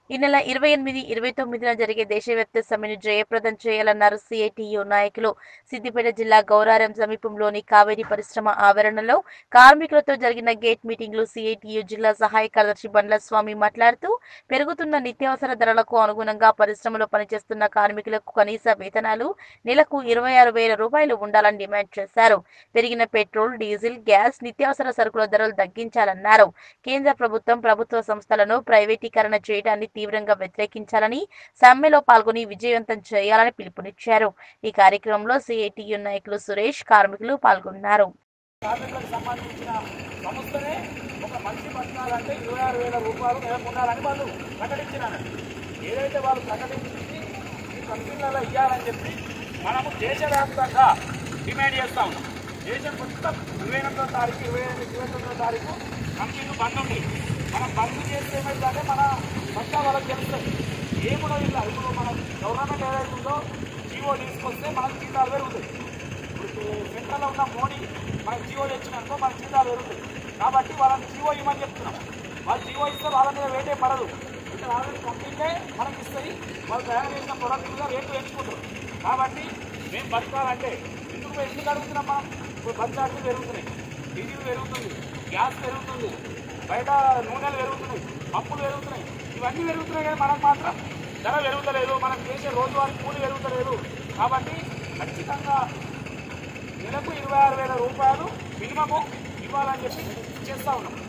ఈ నెల ఇరవై ఎనిమిది ఇరవై తొమ్మిదిన జరిగే దేశవ్యాప్త సమ్మెను జయప్రదం చేయాలన్నారు సిఐటియు నాయకులు సిద్దిపేట జిల్లా గౌరారం సమీపంలోని కావేరీ పరిశ్రమ ఆవరణలో కార్మికులతో జరిగిన గేట్ మీటింగ్ లో సిఐటియు జిల్లా సహాయ కార్యదర్శి బండ్ల స్వామి మాట్లాడుతూ పెరుగుతున్న నిత్యావసర ధరలకు అనుగుణంగా పరిశ్రమలో పనిచేస్తున్న కార్మికులకు కనీస వేతనాలు నెలకు ఇరవై ఆరు వేల రూపాయలు ఉండాలని డిమాండ్ చేశారు పెరిగిన పెట్రోల్ డీజిల్ గ్యాస్ నిత్యావసర సరుకుల ధరలు తగ్గించాలన్నారు కేంద్ర ప్రభుత్వం ప్రభుత్వ సంస్థలను ప్రైవేటీకరణ చేయడాన్ని తీవ్రంగా వ్యతిరేకించాలని సమ్మెలో పాల్గొని విజయవంతం చేయాలని పిలుపునిచ్చారు ఈ కార్యక్రమంలో సిఐటియు నాయకులు సురేష్ కార్మికులు పాల్గొన్నారు కార్మికులకు సంబంధించిన సంస్థనే ఒక మనిషి బతకాలంటే ఇరవై ఆరు వేల రూపాయలు నెలకు ఉండాలని వాళ్ళు ప్రకటించినారండి ఏదైతే వాళ్ళు ప్రకటించింది ఈ కంపెనీలలో ఇవ్వాలని చెప్పి మనము దేశవ్యాప్తంగా డిమాండ్ చేస్తా ఉన్నాం దేశం మొత్తం ఇరవై ఎనిమిదో తారీఖు ఇరవై ఎనిమిది ఇరవై తొమ్మిదో తారీఖు కంపెనీలు బంద్ ఉంది మనం బంద్ చేస్తే ఏమైందంటే మన మొత్తం వాళ్ళకి తెలుస్తుంది ఏముడో ఇలా ఇప్పుడు మన గవర్నమెంట్ ఏదైతే ఉందో జీవో తీసుకొస్తే మనకు జీతాలు పెరుగుతాయి ఇప్పుడు సెంట్రల్లో ఉన్న మోడీ మనకు జీవో తెచ్చినాకో మన జీతాలు పెరుగుతాయి కాబట్టి వాళ్ళని జీవో ఇవ్వమని చెప్తున్నాం వాళ్ళు జీవో ఇస్తే వాళ్ళ మీద రేటే పడదు ఇక్కడ ఆల్రెడీ కంపెనీలే మనకి ఇస్తాయి వాళ్ళు తయారు చేసిన ప్రొడక్ట్ మీద రేటు పెంచుకుంటారు కాబట్టి మేము బతకాలంటే ఎందుకు ఎందుకు అడుగుతున్నాం మనం ఇప్పుడు బస్ పెరుగుతున్నాయి డీజిల్ పెరుగుతుంది గ్యాస్ పెరుగుతుంది బయట నూనెలు పెరుగుతున్నాయి పప్పులు పెరుగుతున్నాయి ఇవన్నీ పెరుగుతున్నాయి కానీ మనకు మాత్రం ధర పెరుగుతలేదు మనం చేసే రోజువారీ కూలి పెరుగుతలేదు కాబట్టి ఖచ్చితంగా నెలకు ఇరవై ఆరు వేల రూపాయలు మినిమము ఇవ్వాలని చెప్పి చేస్తా ఉన్నాం